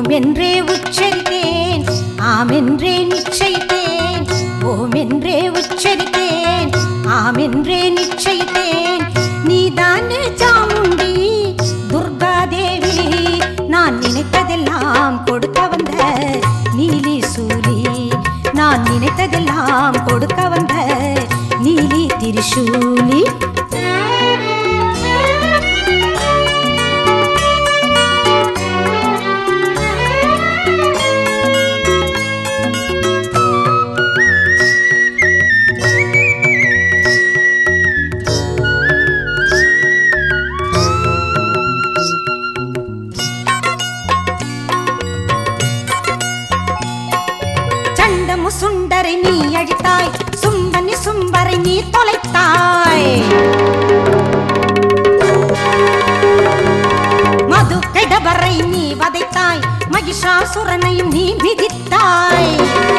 ஓம் என்றே உச்சரித்தேன் ஆம் என்றே நிச்சயித்தேன் ஓம் என்றே உச்சரித்தேன் ஆம் என்றே நிச்சயித்தேன் நீதானே சாமுண்டி துர்கா தேவி நான் நினைத்ததெல்லாம் கொடுக்க வந்த நீலி சூலி நான் நினைத்ததெல்லாம் கொடுக்க வந்த நீலி திரிசூலி சண்டமு சுண்டரை நீ அழித்தாய் சும்பனி சும்பரை நீ தொலைத்தாய் மது கெடவரை நீ வதைத்தாய் மகிஷாசுரனையும் நீ மிதித்தாய்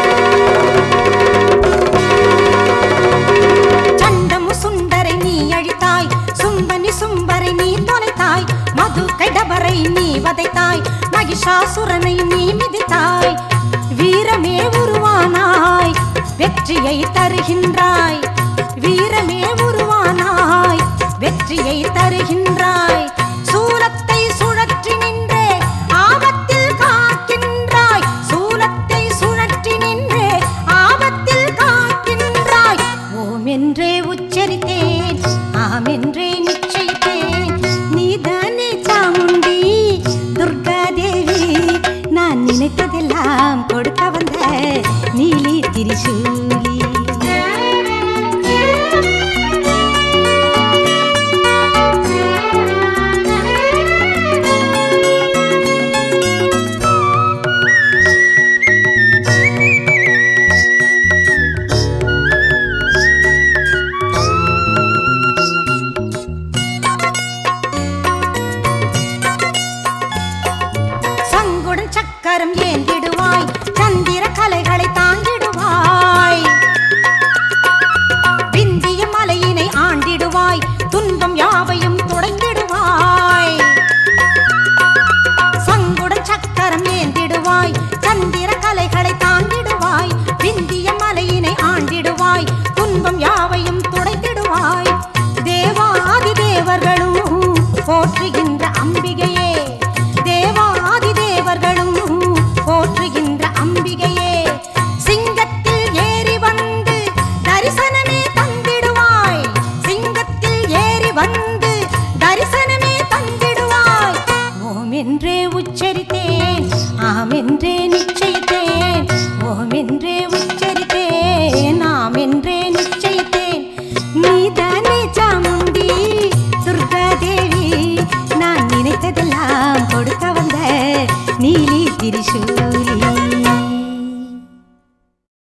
சண்டமு சுண்டரை நீ அழித்தாய் சும்பனி சும்பரை நீ தொலைத்தாய் மது கெடவரை நீ வதைத்தாய் மகிஷாசுரனையும் நீ மிதித்தாய் வீரமே உருவானாய் வெற்றியை தருகின்றாய் வீரமே உருவானாய் வெற்றியை தருகின்றாய் சூலத்தை சுழற்றி நின்றே ஆபத்தில் காக்கின்றாய் சூலத்தை சுழற்றி நின்றே ஆபத்தில் காக்கின்றாய் ஓம் என்றே உச்சரித்தேன் ஆம் என்றே